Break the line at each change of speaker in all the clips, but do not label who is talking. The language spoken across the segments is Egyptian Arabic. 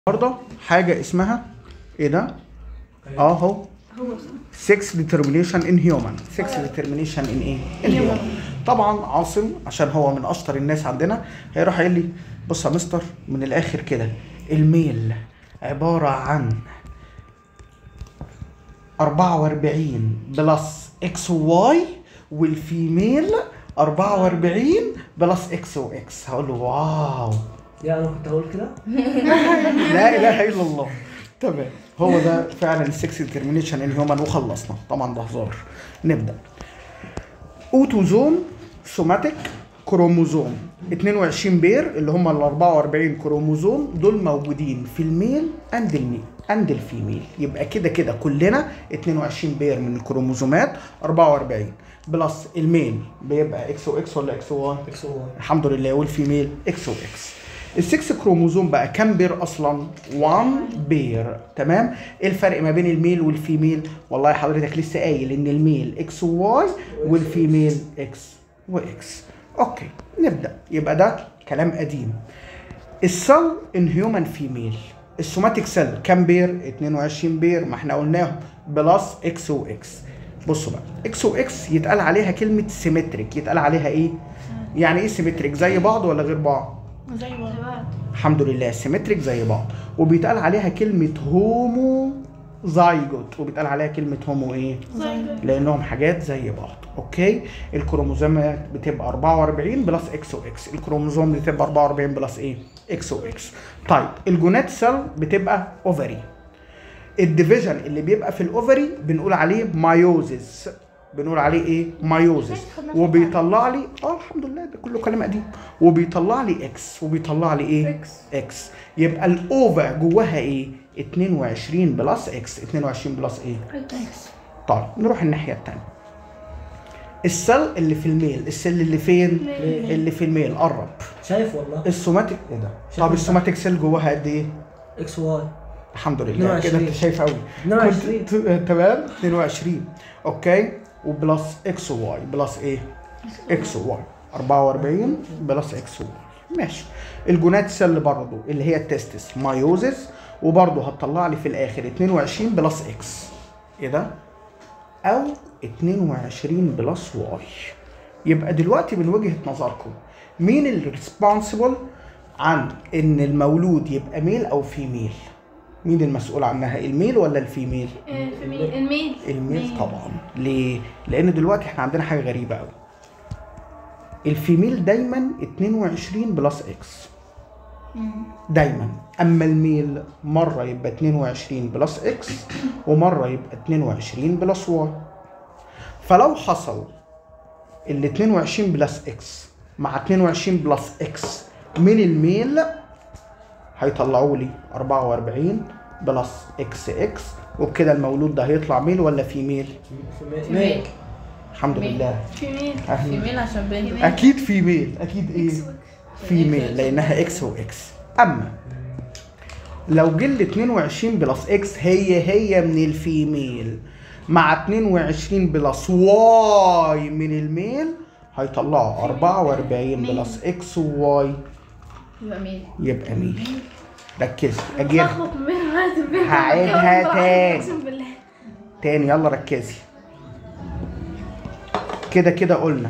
النهارده حاجه اسمها ايه ده؟ اه اهو
هو
6 determination in human 6 determination in ايه؟ in human طبعا عاصم عشان هو من اشطر الناس عندنا هيروح قايل لي بص يا مستر من الاخر كده الميل عباره عن 44 بلس اكس وواي والفيميل 44 بلس اكس واكس هقول له واو
يا انا كنت هقول كده
لا اله الا الله تمام هو ده فعلا السكس ديترمينيشن ان هيومن وخلصنا طبعا ده هزار نبدا اوتوزوم سوماتيك كروموزوم 22 بير اللي هم ال 44 كروموزوم دول موجودين في الميل اند الميل اند الفيميل يبقى كده كده كلنا 22 بير من الكروموزومات 44 بلس الميل بيبقى اكس واكس ولا اكس واي
اكس وواي
الحمد لله والفيميل اكس واكس السكس كروموزوم بقى كام بير اصلا 1 بير تمام ايه الفرق ما بين الميل والفيميل والله حضرتك لسه قايل ان الميل اكس وواي والفيميل اكس واكس اوكي نبدا يبقى ده كلام قديم السل ان هيومن فيميل السوماتيك سيل كام بير 22 بير ما احنا قلناهم بلس اكس واكس بصوا بقى اكس واكس يتقال عليها كلمه سيمتريك يتقال عليها ايه يعني ايه سيمتريك زي بعض ولا غير بعض
زي بعض
الحمد لله سيمتريك زي بعض وبيتقال عليها كلمه هومو زايجوت وبيتقال عليها كلمه هومو ايه
زي
لانهم حاجات زي بعض اوكي الكروموزومات بتبقى 44 بلس اكس واكس الكروموزوم بتبقى 44 بلس ايه اكس واكس طيب الجونات سيل بتبقى اوفري الديفيجن اللي بيبقى في الاوفري بنقول عليه مايوزيس بنقول عليه ايه مايوزيس وبيطلع لي اه الحمد لله ده كله كلام قديم وبيطلع لي اكس وبيطلع لي ايه
اكس
اكس يبقى الاوفا جواها ايه 22 بلس اكس 22 بلس ايه
اكس
طيب نروح الناحيه الثانيه السل اللي في الميل السل اللي فين
ميل.
اللي في الميل قرب
شايف والله
السوماتيك ايه ده
شايف
طب السوماتيك سيل جواها قد ايه
اكس واي
الحمد لله كده
22.
انت شايف قوي
22.
كنت ت- تمام 22 اوكي وبلس اكس وواي بلس ايه اكس وواي 44 بلس اكس وواي ماشي الجونات سيل برضه اللي هي التستس مايوزيس وبرضه هتطلع لي في الاخر 22 بلس اكس ايه ده او 22 بلس واي يبقى دلوقتي من وجهه نظركم مين الريسبونسبل عن ان المولود يبقى ميل او فيميل مين المسؤول عنها الميل ولا الفيميل
الميل الميل
الميل طبعا ليه لان دلوقتي احنا عندنا حاجه غريبه قوي الفيميل دايما 22 بلس اكس دايما اما الميل مره يبقى 22 بلس اكس ومره يبقى 22 بلس واي فلو حصل ال 22 بلس اكس مع 22 بلس اكس من الميل هيطلعوا لي 44 بلس اكس اكس وبكده المولود ده هيطلع ميل ولا فيميل
فيميل
الحمد
ميل.
لله
فيميل
أهلاً.
فيميل عشان بنت
اكيد فيميل اكيد ايه فيميل لانها اكس واكس اما لو جل 22 بلس اكس هي هي من الفيميل مع 22 بلس واي من الميل هيطلعوا 44 بلس اكس وواي
يبقى ميل
يبقى ميل ركزي اجيب
بخبط من مرات البنت
هعيدها تاني.
اقسم بالله
تاني يلا ركزي كده كده قلنا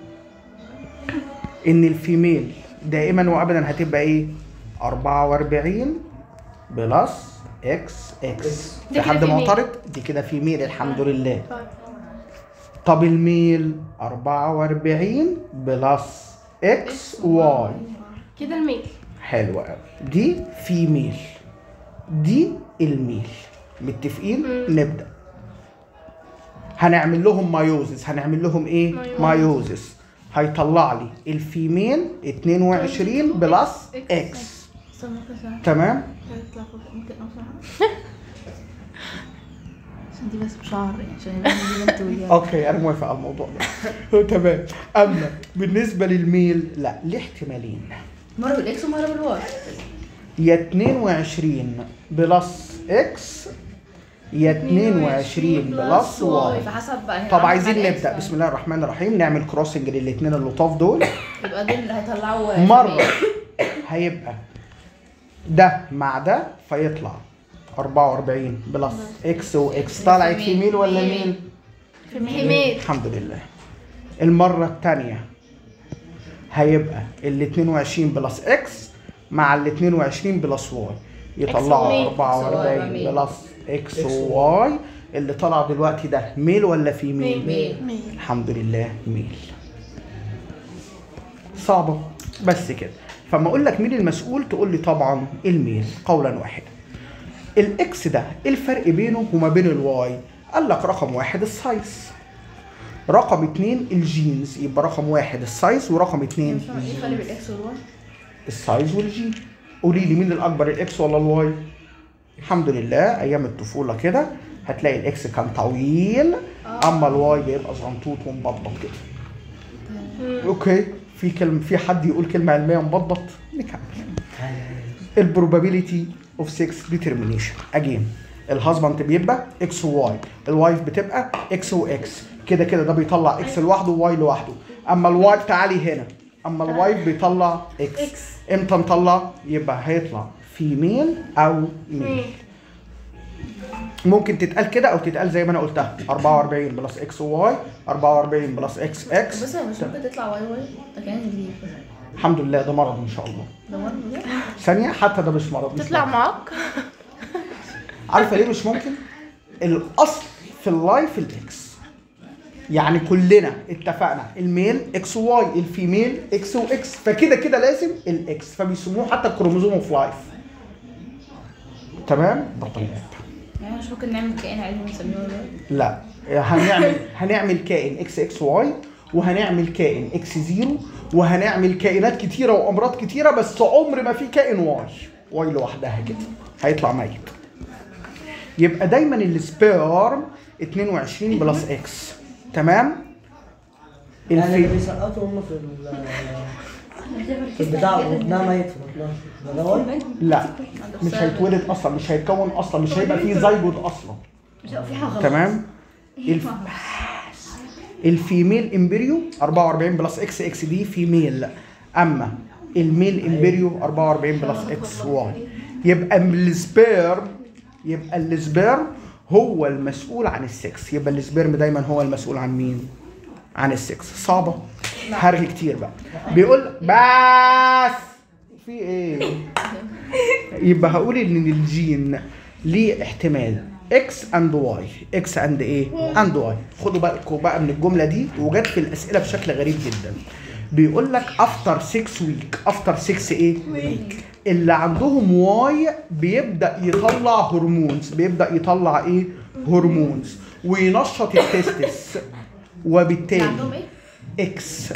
ان الفيميل دائما وابدا هتبقى ايه 44 بلس اكس اكس
دي
في
كده
حد
فيميل.
معترض دي كده فيميل الحمد لله
طيب.
طب الميل 44 بلس اكس واي
كده الميل
حلوة قوي دي فيميل دي الميل متفقين
مم.
نبدأ هنعمل لهم مايوزس هنعمل لهم ايه
مايوزس.
مايوزس هيطلع لي الفيميل 22 بلس اكس
استنى كده
تمام
هيطلع فوق ممكن اوصل عشان دي بس بشعر يعني عشان دي بنت وياه
اوكي انا موافق على الموضوع ده تمام اما بالنسبه للميل لا ليه احتمالين
مرة بالاكس ومرة بالواي
يا 22 بلس اكس يا 22 بلس واي
فحسب بقى
طب عايزين نبدا بسم الله الرحمن الرحيم نعمل كروسنج للاثنين اللطاف دول
يبقى دول اللي هيطلعوا
مره هيبقى ده مع ده فيطلع 44 بلس اكس واكس طلعت في ميل ولا ميل؟
في ميل
الحمد لله المرة الثانية هيبقى ال 22 بلس اكس مع ال 22 بلس واي يطلعوا
وميل.
44
ميل.
بلس اكس
إكس
وواي اللي طلع دلوقتي ده ميل ولا في ميل؟
ميل
ميل
الحمد لله ميل صعبة بس كده فما اقول لك مين المسؤول تقول لي طبعا الميل قولا واحدا الاكس ده ايه الفرق بينه وما بين الواي قال لك رقم واحد السايز رقم اتنين الجينز يبقى رقم واحد السايز ورقم اتنين
مش فاهمة ايه الفرق بين الاكس والواي
السايز والجين قولي لي مين الاكبر الاكس ولا الواي الحمد لله ايام الطفوله كده هتلاقي الاكس كان طويل اما الواي بيبقى زنطوط ومبطط كده اوكي في كلمه في حد يقول كلمه علميه مبطط نكمل البروبابيلتي اوف 6 ديترمينيشن اجين الهازبند بيبقى اكس وواي الوايف بتبقى اكس واكس كده كده ده بيطلع اكس لوحده وواي لوحده اما الواي تعالي هنا اما الوايف بيطلع اكس
إكس.
امتى نطلع يبقى هيطلع فيميل او ميل
ميل
ممكن تتقال كده او تتقال زي ما انا قلتها 44 بلس اكس وواي 44 بلس اكس اكس
بس هو مش ممكن تطلع واي واي ده كان جديد
الحمد لله ده مرض ان شاء الله
ده مرة بجد
ثانيه حتى ده مش مرض مش
تطلع
مرض.
معاك
عارفه ليه مش ممكن الاصل في اللايف الاكس يعني كلنا اتفقنا الميل اكس وواي الفيميل اكس واكس فكده كده لازم الاكس فبيسموه حتى الكروموزوم اوف لايف تمام ده طيب
يعني مش ممكن نعمل كائن علمي ونسميه واي واي
لا هنعمل هنعمل كائن اكس اكس واي وهنعمل كائن اكس زيرو وهنعمل كائنات كتيره وامراض كتيره بس عمر ما في كائن واي واي لوحدها كده هيطلع ميت يبقى دايما السبيرم 22 بلس اكس تمام
يعني اللي
الفي
بيسقطوا هم في ال في البتاع وابنها ميت في بطنها ده ده واي؟
لا مش هيتولد اصلا مش هيتكون اصلا مش هيبقى فيه زيجوت اصلا
مش هيبقى في حاجة غلط
تمام الف... الفيميل امبريو 44 بلس اكس اكس دي فيميل اما الميل امبريو 44 بلس اكس واي يبقى السبيرم يبقى السبيرم هو المسؤول عن السكس يبقى السبيرم دايما هو المسؤول عن مين عن السكس صعبه هرغي كتير بقى بيقول بس في ايه يبقى هقول ان الجين ليه احتمال اكس اند واي اكس اند ايه اند واي خدوا بالكم بقى من الجمله دي وجت في الاسئله بشكل غريب جدا بيقول لك افتر 6 ويك افتر 6 ايه ويك اللي عندهم واي بيبدا يطلع هرمونز بيبدا يطلع ايه هرمونز وينشط التستس
اللي
وبالتالي
عندهم ايه؟
اكس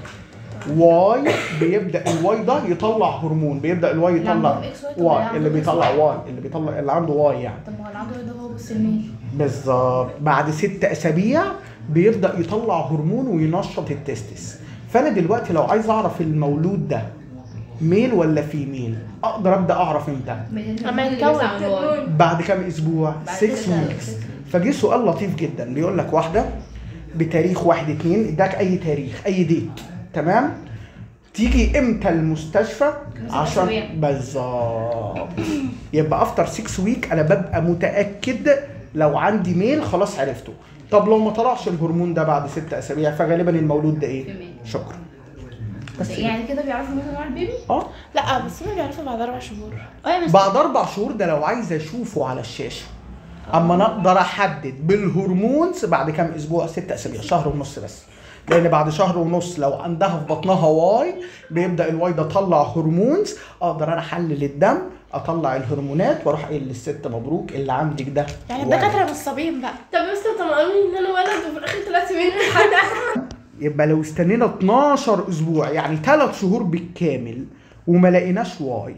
واي بيبدا الواي ده يطلع هرمون بيبدا الواي
اللي
يطلع
عندهم إكس واي، طب اللي
واي
عندهم
اللي
إكس
بيطلع
واي.
واي اللي بيطلع اللي عنده واي يعني
طب ما هو اللي عنده ده هو بس الميل
بالظبط بعد ست اسابيع بيبدا يطلع هرمون وينشط التستس فانا دلوقتي لو عايز اعرف المولود ده ميل ولا فيميل اقدر ابدا اعرف امتى
أما
اللي
يتكون.
بيطلع من الواي.
بعد كام اسبوع
بعد
6
ستة.
ويكس فجه سؤال لطيف جدا بيقول لك واحده بتاريخ واحد اتنين اداك اي تاريخ اي ديت تمام تيجي امتى المستشفى
ست
عشان
أسابيع.
بالظبط يبقى افتر 6 ويك انا ببقى متاكد لو عندي ميل خلاص عرفته طب لو ما طلعش الهرمون ده بعد ست اسابيع فغالبا المولود ده ايه
فيميل.
شكرا بس كده.
يعني كده بيعرفوا مثلا نوع البيبي؟
اه
لا بس انا بيعرفوا بعد اربع شهور
اه بس
بعد اربع شهور ده لو عايز اشوفه على الشاشه اما انا اقدر احدد بالهرمونز بعد كام اسبوع ست اسابيع شهر ونص بس لان بعد شهر ونص لو عندها في بطنها واي بيبدا الواي ده طلع هرمونز اقدر انا احلل الدم اطلع الهرمونات واروح قايل للست مبروك اللي عندك ده
يعني
واي.
الدكاتره نصابين بقى
طب بس طب قالوا لي ان انا ولد وفي الاخر طلعت سمين لحد اخر
يبقى لو استنينا 12 اسبوع يعني 3 شهور بالكامل وما لقيناش واي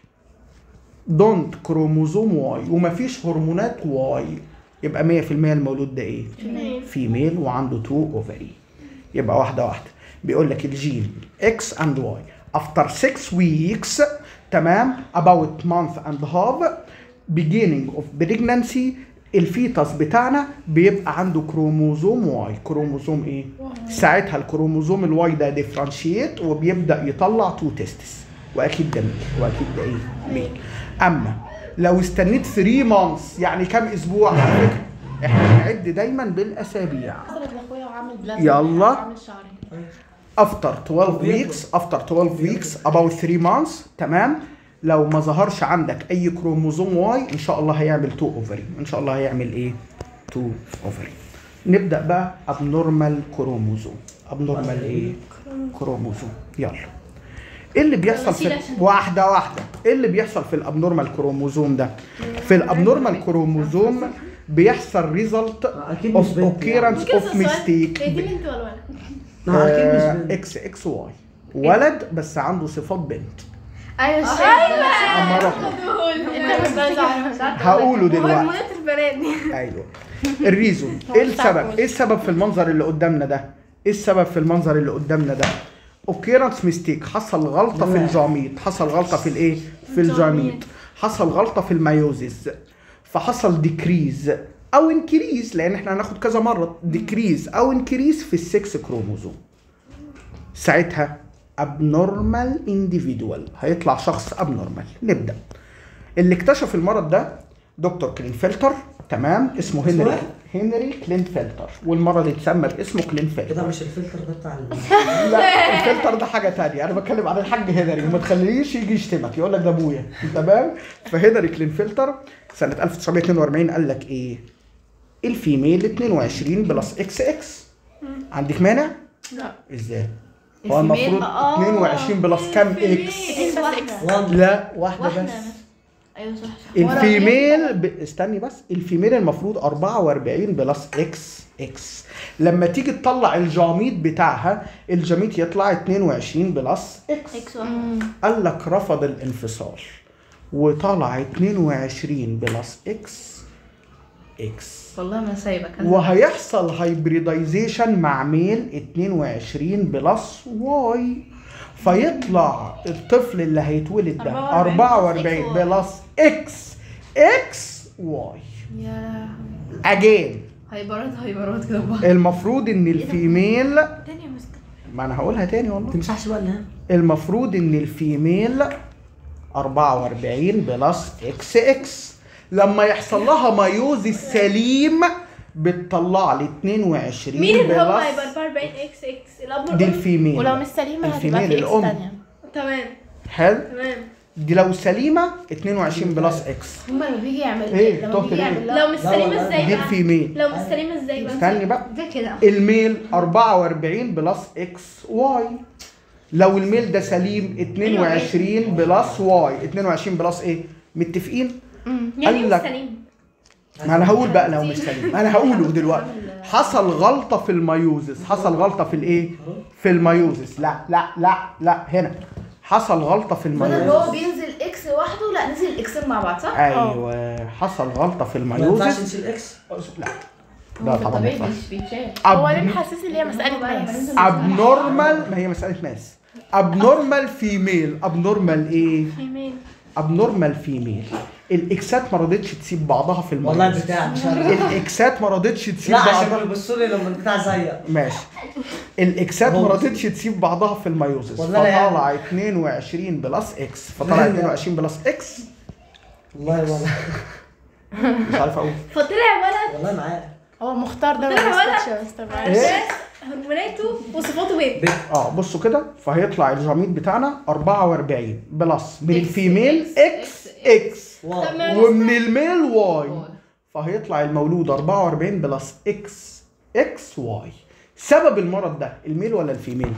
دونت كروموزوم واي ومفيش هرمونات واي يبقى 100% المولود ده ايه؟ فيميل وعنده 2 اوفري يبقى واحده واحده بيقول لك الجين اكس اند واي افتر 6 ويكس تمام about month and half beginning of pregnancy الفيتس بتاعنا بيبقى عنده كروموزوم واي كروموزوم ايه ساعتها الكروموزوم الواي ده ديفرنشيت وبيبدا يطلع تو تيستس واكيد ده ميل واكيد ده ايه ميل اما لو استنيت 3 مانثs يعني كام اسبوع على فكره احنا بنعد دايما بالاسابيع
حصلت لاخويا وعامل بلازما
يلا.
وعامل شعري
افتر 12 ويكس افتر 12 ويكس about 3 months تمام لو ما ظهرش عندك اي كروموزوم واي ان شاء الله هيعمل 2 اوفري ان شاء الله هيعمل ايه 2 اوفري نبدا بقى ابنورمال كروموزوم ابنورمال ايه كروموزوم يلا ايه اللي بيحصل في واحده واحده ايه اللي بيحصل في الابنورمال كروموزوم ده في الابنورمال كروموزوم بيحصل ريزلت
اكيد مش
اوف
بنت يعني.
اوكيرنس اوف ميستيك
هي دي بنت ولا ولد؟
لا اكيد مش بنت
اكس اكس واي ولد بس عنده صفات بنت
ايوه شايف
اما رقم
انت مش عايز اعرف
هقوله دلوقتي
هرمونات البنات دي
ايوه الريزون ايه السبب ايه السبب في المنظر اللي قدامنا ده ايه السبب في المنظر اللي قدامنا ده اوكيرنس ميستيك حصل غلطه في الجاميد حصل غلطه في الايه في الجاميد حصل غلطه في الميوزيس فحصل ديكريز او انكريز لان احنا هناخد كذا مره ديكريز او انكريز في السكس كروموزوم ساعتها abnormal individual هيطلع شخص abnormal نبدا اللي اكتشف المرض ده دكتور كلينفلتر تمام اسمه
اسمه
هنري
إيه؟
هنري كلينفلتر والمرض اتسمى باسمه كلينفلتر
كده مش الفلتر ده بتاع ال-
لا الفلتر ده حاجه تانية انا بتكلم عن الحاج هنري وما تخليش يجي يشتمك يقول لك ده ابويا تمام فهنري كلينفلتر سنه 1942 قال لك ايه الفيميل 22 بلس اكس اكس عندك مانع
لا
ازاي هو المفروض 22 بلس كام اكس
اكس واحده
وان
لا واحده
واحده
بس
ايوه صح صح
الفيميل ب... استني بس الفيميل المفروض 44 بلس اكس اكس لما تيجي تطلع الجاميد بتاعها الجاميد يطلع 22 بلس اكس
اكس واحد
قال لك رفض الانفصال وطلع 22 بلس اكس اكس
والله ما سايبك أنا.
وهيحصل هايبريدايزيشن مع ميل 22 بلس واي فيطلع الطفل اللي هيتولد ده 44 بلس اكس اكس واي
يا
اجين
هايبرات هايبرات كده بقى
المفروض ان الفيميل
تاني مسك
ما انا هقولها تاني والله
تمسحش بقى اللي
المفروض ان الفيميل 44 بلس اكس اكس لما يحصل لها مايوزيس سليم بتطلع لي 22
مين اللي هو هيبقى
بلس
44 اكس اكس الاب
دي الفيميل
ولو مش سليمه
الفيميل
هتبقى في اكس
الأم.
تانية
تمام
حلو
تمام
دي لو سليمه 22 بلس اكس
هما لما بيجي يعمل
إيه؟
لما
تهت
بيجي
ليه؟
يعمل
لو مش
لا
سليمه
والله.
ازاي
دي
بقى
الفيميل
لو مش سليمه ازاي بقى
استني بقى
ده كده
الميل 44 بلس اكس واي لو الميل ده سليم 22 بلس واي 22 بلس ايه متفقين
يعني
قال
مش
لك
سليم
ما انا هقول بقى لو مش سليم انا هقوله دلوقتي حصل غلطه في الميوزس حصل غلطه في الايه في الميوزس لا لا لا لا هنا حصل غلطه في
بدل
الميوزس
هو بينزل اكس لوحده لا نزل الاكسين مع بعض صح؟
ايوه حصل غلطه في
ما ينفعش
الميوزس
نشيل اكس
لا لا طبعا ما
طبيعي
ينفعش
مش بيتشال
هو ليه
أب-
محسسني ان هي مساله ماس
abnormal ما هي مسألة ماس abnormal female abnormal ايه؟
فيميل
abnormal female الاكسات ما رضتش تسيب بعضها في
والله
المرض
البتاع مش عارف
الاكسات ما رضتش تسيب
لا عشان
بعضها
كانوا بيبصوا لي لما البتاع زيق
ماشي الاكسات ما
هو-
رضتش تسيب بعضها في الميوزس
والله لا يعني.
فطلع 22 بلس اكس فطلع
لا.
22 بلس اكس
والله والله
مش عارف اقول
فطلع ولد
ه
معاك
هو مختار ده ما
طلع ولا؟
بيسكتش يا مستر معلش.
ايه؟
هرموناته وصفاته بنت
بنت
اه بصوا كده فهيطلع الجاميد بتاعنا 44 بلس من
إكس
الفيميل
إكس
اكس اكس
واو
تمام.
ومن الميل واي فهيطلع المولود 44 بلس اكس اكس واي سبب المرض ده الميل ولا الفيميل؟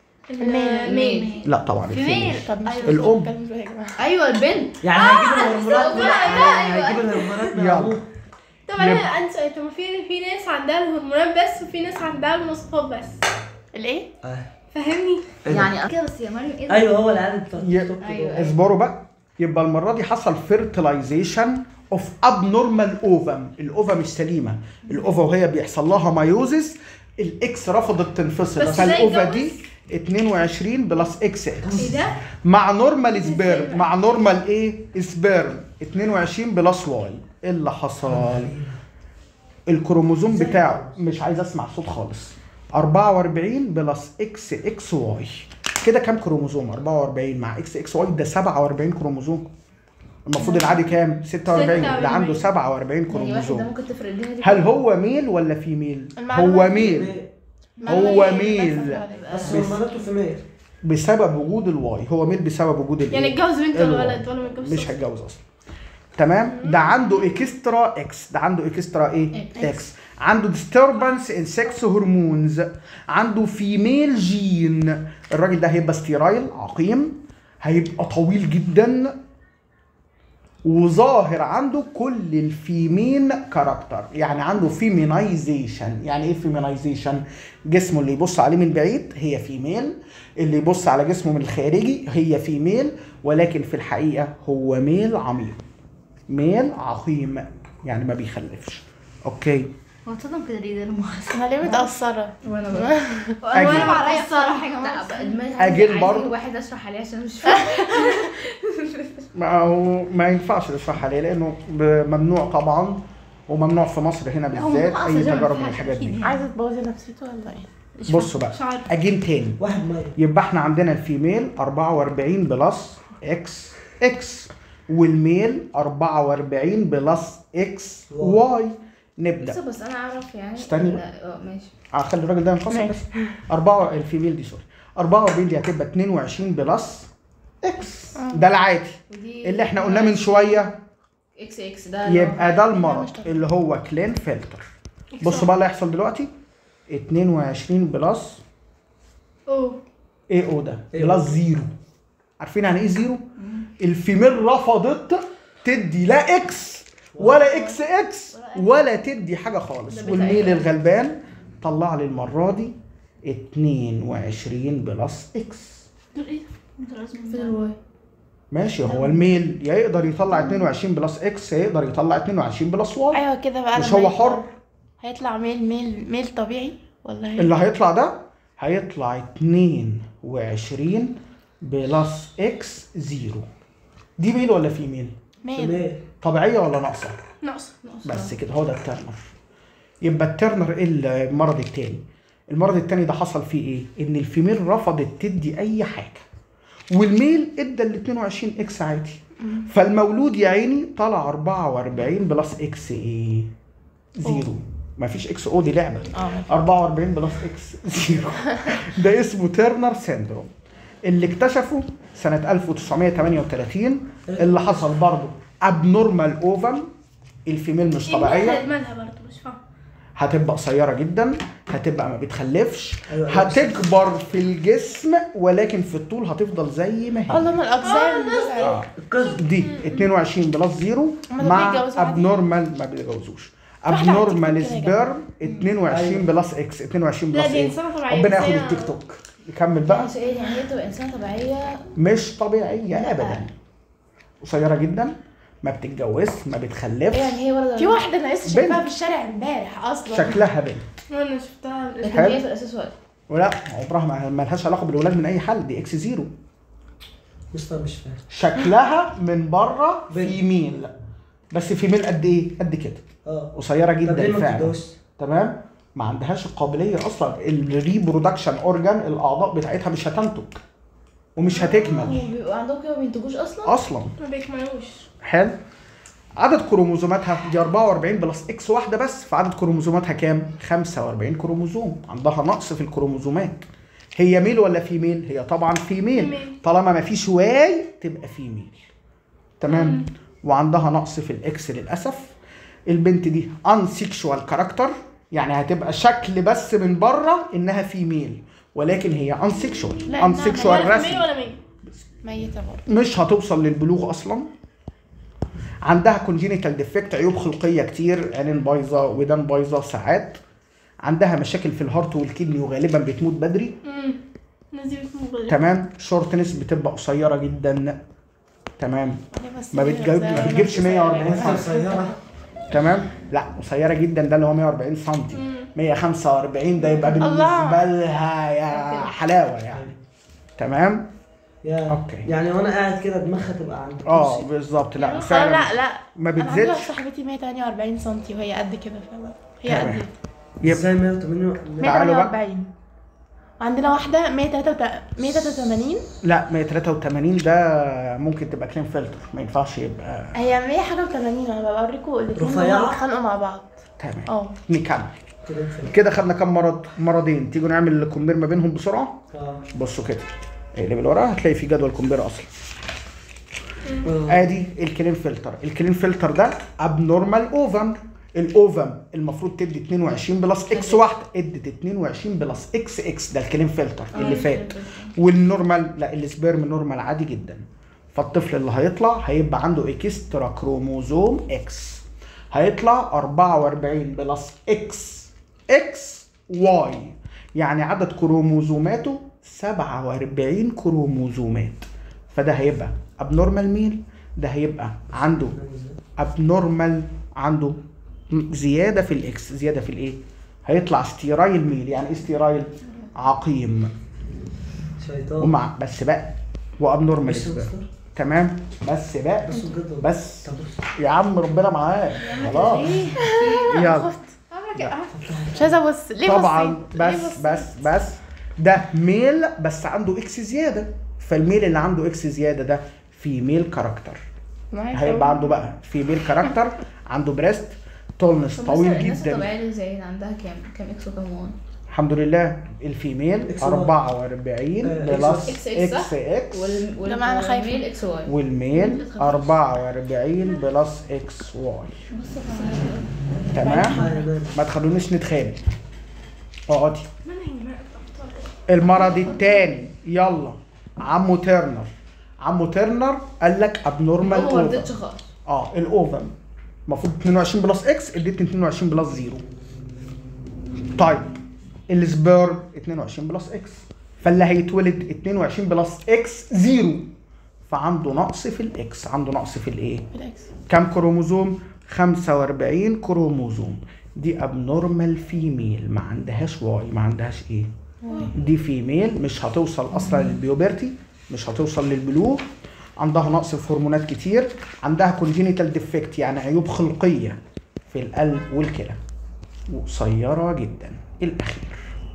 الميل
لا طبعا الفيميل
طب مش
الأم.
بتكلم ازاي يا جماعه
ايوه البنت
يعني هيجيب الهرمونات من
لا،
يعني
أيوة.
هيجيب الهرمونات من
يلا.
ابوه
طب انا
يبقى-
عندي سؤال طب في في ناس عندها الهرمونات بس وفي ناس عندها المواصفات بس
الايه؟
آه.
فهمني
يعني كده بس يا مريم ايه ده؟
ايوه هو العيال بتوع
ي-
التيك توك
أيوة.
دول.
اصبروا بقى يبقى المره دي حصل فيرتلايزيشن اوف ابنورمال اوفم الاوفا مش سليمه الاوفا وهي بيحصل لها مايوزس الاكس رفضت تنفصل
بس ازاي
فالاوفا
اتجوز؟
دي 22 بلس اكس اكس
ايه ده؟
مع نورمال سبيرم مع نورمال ايه سبيرم 22 بلس واي ايه اللي حصل الكروموزوم بتاعه مش عايز اسمع صوت خالص 44 بلس اكس اكس واي كده كام كروموزوم 44 مع اكس اكس واي ده 47 كروموزوم المفروض العادي كام 46 ده
46.
عنده 47
يعني واحد ده
كروموزوم
ممكن تفرق الدنيا دي
هل هو ميل ولا فيميل
المعلومة
هو
دي-
ميل
معلومة
هو
دي
ميل.
بس
بس
بس-
هرموناته في ميل
بسبب وجود الواي هو ميل بسبب وجود الايه
يعني اتجوز بنت ولا
الواي.
ولد ولا ما اتجوزش
مش هيتجوز اصلا تمام ده عنده اكسترا اكس ده عنده اكسترا ايه
إكس.
اكس عنده disturbance in sex هرمونز عنده فيميل جين الراجل ده هيبقى ستيرايل عقيم هيبقى طويل جدا وظاهر عنده كل الفيمين كاركتر يعني عنده فيمينايزيشن يعني ايه فيمينايزيشن جسمه اللي يبص عليه من بعيد هي فيميل اللي يبص على جسمه من الخارجي هي فيميل ولكن في الحقيقه هو ميل عميق ميل عقيم يعني ما بيخلفش اوكي
هو اتصدم كده ليه ده المؤسسة
انا ليه متأثرة؟
وانا بقى
أجل.
وانا عليا الصراحة يا جماعة لا دماغي
أجل
عايزين
برضه.
واحد اشرح عليه عشان مش فاهم
ما هو ما ينفعش نشرح عليه لانه ب- ممنوع طبعا وممنوع في مصر هنا بالذات
هو
اي
أصلاً
تجارب من
ما
الحاجات دي
ينفعش
عايزة تبوظي نفسيته ولا ايه؟ مش
بصوا بقى
مش عارفة.
اجين تاني
واحد ميل
يبقى احنا عندنا الفيميل 44 بلس اكس اكس والميل 44 بلس اكس واي
بس
نبدا
بس انا اعرف يعني
استني
إن-
بقى.
اه ماشي
هخلي الراجل ده ينفصل
ماشي.
بس 4 الفيميل دي سوري 44 دي هتبقى 22 بلس اكس ده العادي
ودي
اللي احنا قلناه من شويه
اكس اكس ده اللي هو-
يبقى ده المرض اللي هو كلين فلتر بصوا بقى اللي هيحصل دلوقتي 22 بلس
اوه
ايه او ده
إيه
بلس
أو.
زيرو عارفين يعني ايه زيرو الفيميل رفضت تدي لا اكس ولا اكس اكس ولا تدي حاجه خالص
ده
والميل
بتاعي.
الغلبان طلع لي المره دي 22 بلس اكس
فين الواي
ماشي هو الميل يا يقدر يطلع 22 بلس اكس يا يقدر يطلع 22 بلس واي
ايوه كده بقى
مش
لما
هو
يطلع-
حر
هيطلع ميل ميل ميل طبيعي ولا هي
اللي هيطلع ده هيطلع 22 بلس اكس زيرو دي ميل ولا فيميل؟
في
ميل
ميل
طبيعيه ولا ناقصه؟
ناقص
بس كده هو ده الترنر يبقى الترنر ايه المرض التاني المرض التاني ده حصل فيه ايه ان الفيميل رفضت تدي اي حاجه والميل ادى ال 22 اكس عادي فالمولود يا عيني طلع 44 بلس اكس ايه زيرو مفيش اكس او دي لعبه
اه
44 بلس اكس زيرو ده اسمه تيرنر سيندروم اللي اكتشفه سنة 1938 اللي حصل برضه ابنورمال اوفم الفيميل مش طبيعية
مالها برضه مش فاهم
هتبقى قصيرة جدا هتبقى ما بتخلفش
أيوة، أيوة.
هتكبر في الجسم ولكن في الطول هتفضل زي ما هي
الله ما الاجزاء
آه.
القصد
دي 22 بلس زيرو
هما دول
مع
بيتجوزوا عادي؟
ابنورمال ما بيتجوزوش
واحدة على
ابنورمال
التيك توك كده يا
سبيرم 22 بلس اكس 22
لا
بلس
دي
ايه
انسانة طبيعية
ربنا
بس
ياخد
هي-
التيك توك يكمل بقى
يعني سؤال يعني هي تبقى انسانه طبيعيه
مش طبيعيه
لا.
ابدا قصيره جدا ما بتتجوزش ما بتخلفش
يعني هي ولد
في واحده انا لسه شايفاها
بنت.
في الشارع امبارح اصلا
شكلها بنت
وانا شفتها
لكن
حلو.
هي في الاساس ولد
ولا عمرها ما ما لهاش علاقه بالولاد من اي حل دي اكس زيرو
مستر مش فاهم
شكلها من بره
بنت.
فيميل بس فيميل قد ايه قد كده
اه
قصيره
طب ليه
جدا
ما
فعلا
بتتجوزش؟
تمام ما عندهاش القابليه اصلا الريبرودكشن اورجان الاعضاء بتاعتها مش هتنتج ومش هتكمل
هم بيبقوا عندهم كده ما بينتجوش اصلا
اصلا
ما بيكملوش
حلو عدد كروموزوماتها دي 44 بلس اكس واحده بس فعدد كروموزوماتها كام 45 كروموزوم عندها نقص في الكروموزومات هي ميل ولا فيميل هي طبعا فيميل
فيميل.
طالما ما فيش واي تبقى فيميل تمام وعندها نقص في الاكس للاسف البنت دي ان سيكشوال كاركتر يعني هتبقى شكل بس من بره انها فيميل ولكن هي ان سيكشوال
لا،
ان
إنها
سيكشوال
ولا
رسمي
مين ولا مين
ميته برضه
مش هتوصل للبلوغ اصلا عندها كونجينيتال ديفكت عيوب خلقيه كتير عينين بايظه ودان بايظه ساعات عندها مشاكل في الهارت والكدني وغالبا بتموت بدري
امم الناس دي بتموت بدري.
تمام شورتنس بتبقى قصيره جدا تمام
ليه بس
ما
دي
بتجيب ما
الأجزاء
بتجيبش
نفس
140
مستر
سم
قصيرة
تمام لا قصيره جدا ده اللي هو 140 سم 145 ده يبقى بالنسبه
الله.
لها يا حلاوه يعني تمام
يا
أوكي.
يعني وانا قاعد كده دماغها تبقى عند
اه
الكرسي.
بالظبط لا
لا
فعلا
لا لا
ما
انا عندي
بتزيدش
واحده صاحبتي 148 سم وهي قد كده فاهمه هي
تمام.
قد
يبقى
ازاي 180
تعالوا بقى.
148 عندنا واحدة 183
لا 183 ده ممكن تبقى كلين فلتر ما ينفعش يبقى
هي 100 حاجة و80 انا بوريكم الاتنين
رفيعة؟
هما بيتخانقوا مع بعض
تمام
اه
نكمل
كده ينفع.
كده خدنا كام مرض مرضين تيجوا نعمل الكومبير ما بينهم بسرعه
اه
بصوا كده اللي بالورقه هتلاقي في جدول كومبير اصلا
آه.
ادي الكلين فلتر الكلين فلتر ده ابنورمال اوفم الاوفم المفروض تدي 22 بلس اكس واحده ادت 22 بلس اكس اكس ده الكلين فلتر اللي فات والنورمال لا السبيرم نورمال عادي جدا فالطفل اللي هيطلع هيبقى عنده اكسترا كروموزوم اكس هيطلع 44 بلس اكس اكس واي يعني عدد كروموزوماته 47 كروموزومات فده هيبقى ابنورمال ميل ده هيبقى عنده ابنورمال عنده زياده في الاكس زياده في الايه هيطلع ستيرايل ميل يعني ايه ستيرايل عقيم
شيطان
ومع بس بقى وابنورمال
بس
سبيرم.
بس
تمام بس بقى
بس بجد
بس
طب بص.
يا عم ربنا معاك خلاص يلا
خفت عاملة كده مش عايزة ابص ليه
طبعا
بصيت؟ ليه
بس
بصيت؟
بس بس ده ميل بس عنده اكس زياده فالميل اللي عنده اكس زياده ده في ميل كاركتر
معايا
هيبقى عنده بقى في ميل كاركتر عنده بريست تولنس
طب
طويل
مثلا الناس
جدا
الطبيعية اللي زي عندها كام كام اكس وكام وان
الحمد لله الفيميل
إكس واي.
44
آه،
بلس
إكس إكس صح؟
اكس اكس
وال وال
ده معنى خايفة.
والميل اكس واي
والميل 44 بلس اكس واي تمام
حاجة بارد.
ما تخلونيش نتخانق اقعدي المرض الثاني يلا عمو ترنر عمو ترنر قال لك ابنورمال
هو ما رضيتش خالص
اه الاوفم المفروض 22 بلس اكس اديتني 22 بلس زيرو طيب السبيرم 22 بلس اكس فاللي هيتولد 22 بلس اكس زيرو فعنده نقص في الاكس عنده نقص في الايه
بالعكس
كم كروموزوم 45 كروموزوم دي ابنورمال فيميل ما عندهاش واي ما عندهاش ايه دي فيميل مش هتوصل اصلا للبيوبرتي مش هتوصل للبلوغ عندها نقص في هرمونات كتير عندها كونجينيتال ديفكت يعني عيوب خلقيه في القلب والكلى وقصيره جدا الاخير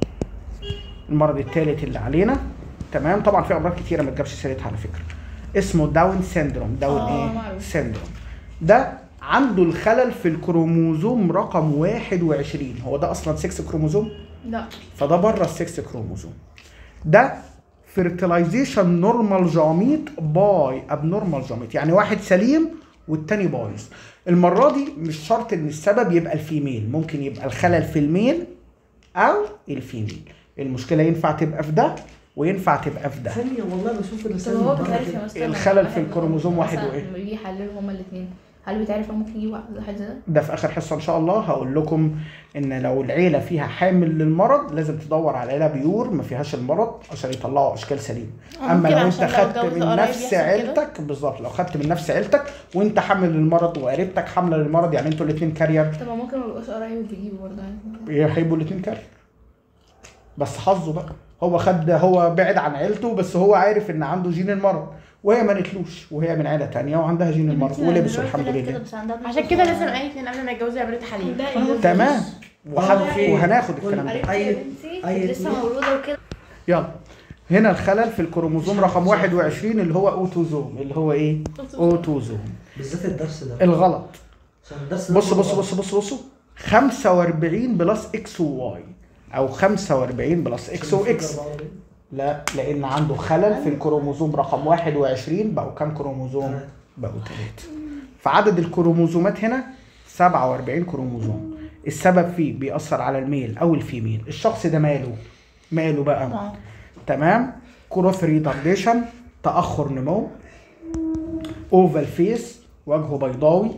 المرض الثالث اللي علينا تمام طبعا في امراض كتيره ما تجيبش سيرتها على فكره اسمه داون سيندروم داون
آه،
ايه
معروف.
سيندروم ده عنده الخلل في الكروموزوم رقم 21 هو ده اصلا 6 كروموزوم
لا
فده بره ال 6 كروموزوم ده فيرتلايزيشن نورمال جاميت باي ابنورمال جاميت يعني واحد سليم والتاني بايظ المره دي مش شرط ان السبب يبقى الفيميل ممكن يبقى الخلل في الميل او الفيميل المشكله ينفع تبقى في ده وينفع تبقى في ده
ثانية والله بشوف
طب
الرسالة
هو
من بره
بيتعرف يا
كده.
مستر
الخلل
لما
في
واحد-
الكروموزوم واحد
مثلا
وإيه؟
لما يجي يحللوا هما الاثنين هل بيتعرف ممكن يجي واحد زي ده؟
ده في اخر حصه ان شاء الله هقول لكم ان لو العيله فيها حامل للمرض لازم تدور على عيله بيور ما فيهاش المرض عشان يطلعوا اشكال سليم
آه،
اما
ممكن
لو انت
عشان لو
خدت
اتجوزوا
من
قرايب
نفس
يحصل كده؟
عيلتك بالظبط لو خدت من نفس عيلتك وانت حامل للمرض وقريبتك حامله للمرض يعني انتوا الاثنين كارير
طب ما ممكن ما يبقاش قريب بيجيبوا برضه عادي.
هيبقوا الاثنين كارير بس حظه بقى هو خد هو بعد عن عيلته بس هو عارف ان عنده جين المرض وهي ما قالتلوش وهي من عيله تانية وعندها جين المرض ولبسوا الحمد لله
عشان كده لازم اي اتنين قبل ما يتجوزوا يعملوا تحاليل
تمام وهن-
في-
وهناخد الكلام ده
اي اي
لسه مولوده وكده
يلا هنا الخلل في الكروموزوم رقم 21 اللي هو اوتوزوم اللي هو ايه اوتوزوم
بالذات الدرس ده
الغلط
عشان الدرس ده
بص بص بص بص بصوا 45 بلس اكس وواي او 45 بلس اكس واكس لا لان عنده خلل في الكروموزوم رقم 21 بقوا كام كروموزوم بقوا ثلاثة فعدد الكروموزومات هنا 47 كروموزوم السبب فيه بيأثر على الميل او الفيميل الشخص ده ماله ماله بقى
آه.
تمام كروث ريتارديشن تاخر نمو اوفال فيس وجهه بيضاوي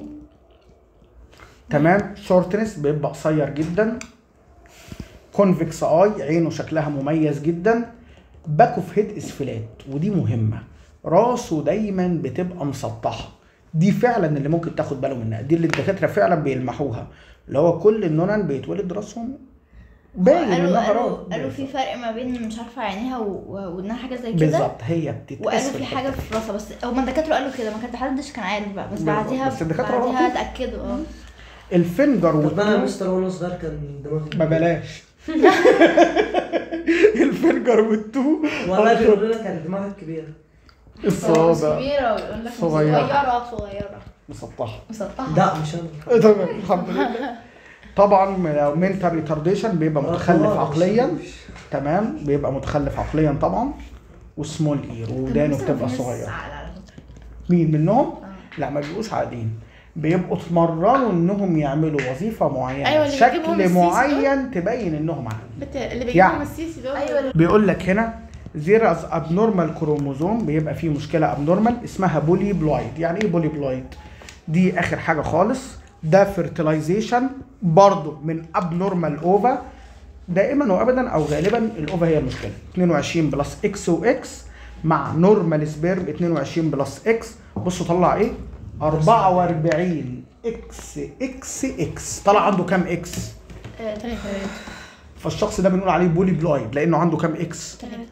تمام شورتنس بيبقى قصير جدا كونفكس اي عينه شكلها مميز جدا باك اوف هيد اسفلات ودي مهمه راسه دايما بتبقى مسطحه دي فعلا اللي ممكن تاخد باله منها دي اللي الدكاتره فعلا بيلمحوها اللي هو كل النونن بيتولد راسهم باين
قالوا
انها
قالوا
راس
قالوا في فرق ما بين مش عارفه عينيها و- و- وانها حاجه زي كده
بالظبط هي بتتقاس
وقالوا
في
في
الحتة
حاجه
دي.
في راسها بس هما الدكاتره قالوا كده ما كان محدش كان عارف بقى بس
بالظبط.
بعديها
بس الدكاترة
بعديها
غلطوا.
اتاكدوا اه
الفنجر
طب انا يا
والتو
مستر وانا صغير كان دماغي
ما بلاش الفنجر والتو
والله بيقولوا لك انا دماغك كبيره
الصوابع
كبيرة ويقول لك
صغيرة.
صغيرة صغيرة
مسطحه
مسطحة
لا مش انا
تمام الحمد لله طبعا لو منتال ريتارديشن بيبقى متخلف
آه،
عقليا
مش-
تمام بيبقى متخلف عقليا طبعا وسمول اير ودانه بتبقى صغيره مين منهم؟ لا ما بيبقوش عاديين بيبقوا اتمرنوا انهم يعملوا وظيفه معينه
أيوة، اللي بيجيبهم
شكل
السيسي
معين تبين انهم عاديين
بت... اللي
يعني.
بيجيبهم السيسي دول
ايوه
بيقول لك هنا زيراز ابنورمال كروموزوم بيبقى فيه مشكله ابنورمال اسمها بولي بلايد يعني ايه بولي بلايد دي اخر حاجه خالص ده فيرتلايزيشن برضه من ابنورمال اوفا دائما وابدا او غالبا الاوفا هي المشكله 22 بلس اكس واكس مع نورمال سبيرم 22 بلس اكس بصوا طلع ايه 44 اكس اكس اكس طلع عنده كام اكس
تلاتة
فالشخص ده بنقول عليه بولي بلايد لانه عنده كام اكس
تلاتة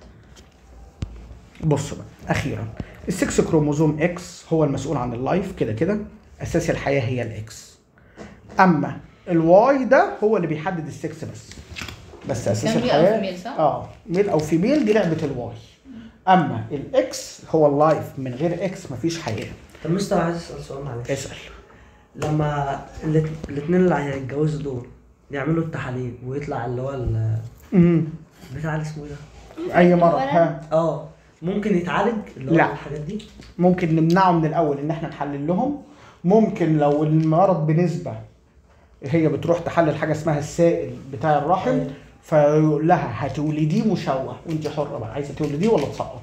بص بقى اخيرا السكس كروموزوم اكس هو المسؤول عن اللايف كده كده اساس الحياه هي الاكس اما الواي ده هو اللي بيحدد السكس بس بس اساس
كان ميل أو
الحياه
فيميل، صح؟
اه ميل او فيميل دي لعبه الواي اما الاكس هو اللايف من غير اكس مفيش حياه
طب مستر عايز اسال سؤال معلش
اسال
لما الاثنين اللي هيتجوزوا دول يعملوا التحاليل ويطلع اللي هو ال-
امم
بتاع اللي اسمه ايه ده؟
اي مرض ها
اه ممكن يتعالج اللي هو
لا.
الحاجات دي
ممكن نمنعه من الاول ان احنا نحلل لهم ممكن لو المرض بنسبه هي بتروح تحلل حاجه اسمها السائل بتاع الرحم
أيوة.
فيقول لها هتولديه مشوه وانت حره بقى عايزه تولديه ولا تسقطي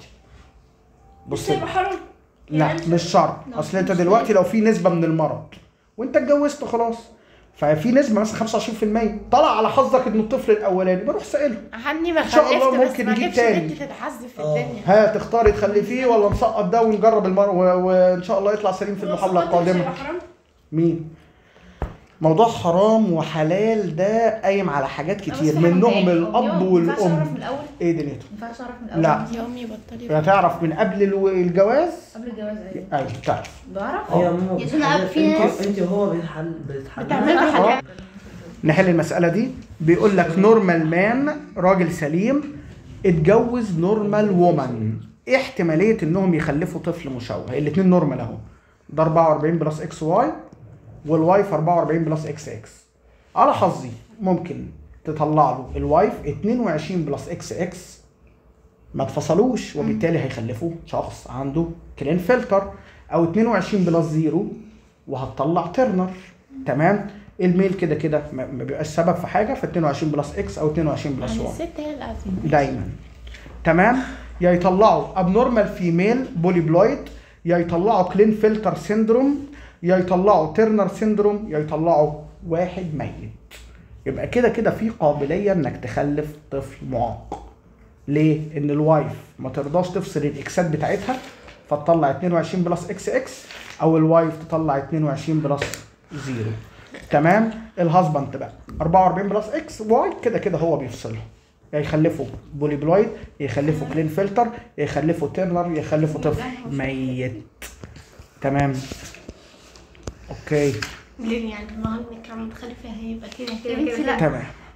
بس
بصي
يبقى حرام
لا مش شرط اصل انت دلوقتي لو في نسبه من المرض وانت اتجوزت خلاص ففي نسبه مثلا 25% طلع على حظك ان الطفل الاولاني بروح سائله
عني ما
إن شاء الله
خلفت بس
ممكن
ما
نجيب
جبش
تاني.
بنت تتعذب في
آه.
الدنيا
ها تختاري تخلفيه ولا نسقط ده ونجرب المر و- وان شاء الله يطلع سليم في المحاوله القادمه
يبقى حرام
مين؟ موضوع حرام وحلال ده قايم على حاجات كتير
بس
منهم
حاجة
الاب
ما ينفعش اعرف
والام
من الاول
ايه دنيته؟
ما ينفعش اعرف من الاول
لا.
يا امي بطلي
هتعرف من قبل الو- الجواز
قبل الجواز ايوه
ايوه تعرف
بعرف
هي ماما
يا زلمة،
بتحلل-
في
انت
ناس-
انت وهو بيتحل بيتحل
بتعمل حاجات
نحل المسألة دي بيقول لك نورمال مان راجل سليم اتجوز نورمال وومن ايه احتمالية انهم يخلفوا طفل مشوه الاتنين نورمال اهو ده 44 بلس اكس واي والوايف 44 بلس اكس اكس على حظي ممكن تطلع له الوايف 22 بلس اكس اكس ما اتفصلوش وبالتالي هيخلفوا شخص عنده كلين فلتر او 22 بلس زيرو وهتطلع ترنر تمام الميل كده كده ما ما بيبقاش سبب في حاجه ف 22 بلس اكس او 22 بلس
يعني
واي
الست هي الأزمة
دايما تمام يا يطلعوا ابنورمال فيميل بوليبلويد يا يطلعوا كلين فلتر سيندروم يا يطلعوا تيرنر سيندروم يا يطلعوا واحد ميت يبقى كده كده في قابليه انك تخلف طفل معاق ليه؟ ان الوايف ما ترضاش تفصل الاكسات بتاعتها فتطلع 22 بلس اكس اكس او الوايف تطلع 22 بلس زيرو تمام الهازبند بقى 44 بلس اكس واي كده كده هو بيفصلهم يا يخلفوا بولي بلويد يا يخلفوا كلين فلتر يا يخلفوا تيرنر يا يخلفوا طفل ميت تمام اوكي
ليه يعني ما هو كان متخلف هيبقى كده
يا
كده
بنتي
كده
لا
تمام